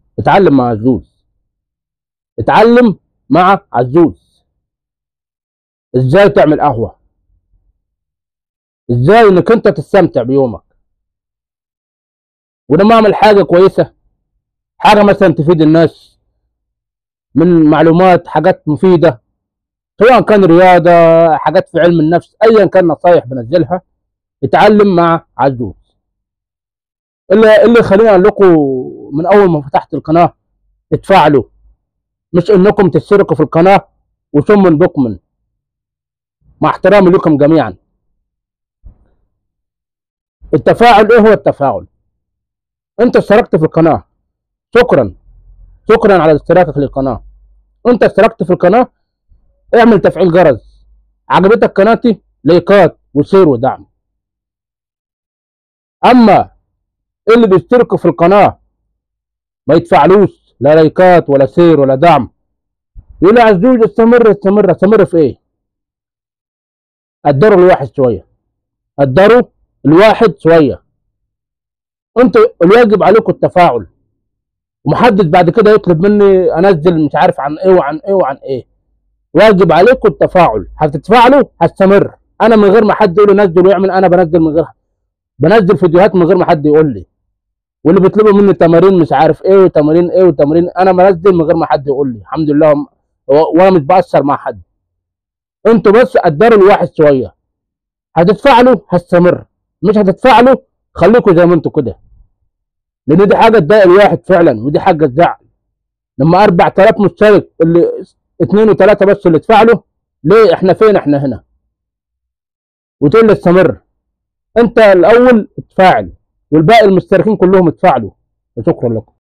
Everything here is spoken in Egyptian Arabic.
اتعلم مع عزوز اتعلم مع عزوز ازاي تعمل قهوة ازاي انك انت تستمتع بيومك ولما اعمل حاجة كويسة حاجة مثلا تفيد الناس من معلومات حاجات مفيدة سواء كان رياضة حاجات في علم النفس ايا كان نصايح بنزلها اتعلم مع عزوز اللي اللي خليني اقول لكم من اول ما فتحت القناة اتفاعلوا مش انكم تشتركوا في القناة وسم بكم مع احترامي لكم جميعا التفاعل ايه هو التفاعل انت اشتركت في القناة شكرا شكرا على اشتراكك للقناة انت اشتركت في القناة اعمل تفعيل جرس عجبتك قناتي لايكات وشير ودعم اما اللي بيشتركوا في القناة ما يدفعلوش لا لايكات ولا شير ولا دعم يقول لي عزوز استمر استمر استمر في ايه قدروا الواحد شوية قدروا الواحد شوية انتوا الواجب عليكم التفاعل ومحدش بعد كده يطلب مني انزل مش عارف عن ايه وعن ايه وعن ايه واجب عليكم التفاعل هتتفاعلوا هستمر انا من غير ما حد يقول لي نزل ويعمل انا بنزل من غير بنزل فيديوهات من غير ما حد يقول لي واللي بيطلبوا مني تمارين مش عارف ايه وتمارين ايه وتمارين انا بنزل من غير ما حد يقول لي الحمد لله و- وانا مش بأثر مع حد انتوا بس قدروا الواحد شويه هتتفاعلوا هستمر مش هتتفاعلوا خليكم زي ما انتوا كده لان دي حاجه تضايق الواحد فعلا ودي حاجه تزعل لما 4000 مشترك اللي اثنين وثلاثه بس اللي اتفاعلوا ليه احنا فين احنا هنا وتقول لي استمر انت الاول اتفاعل والباقي المشتركين كلهم اتفاعلوا وشكرا لكم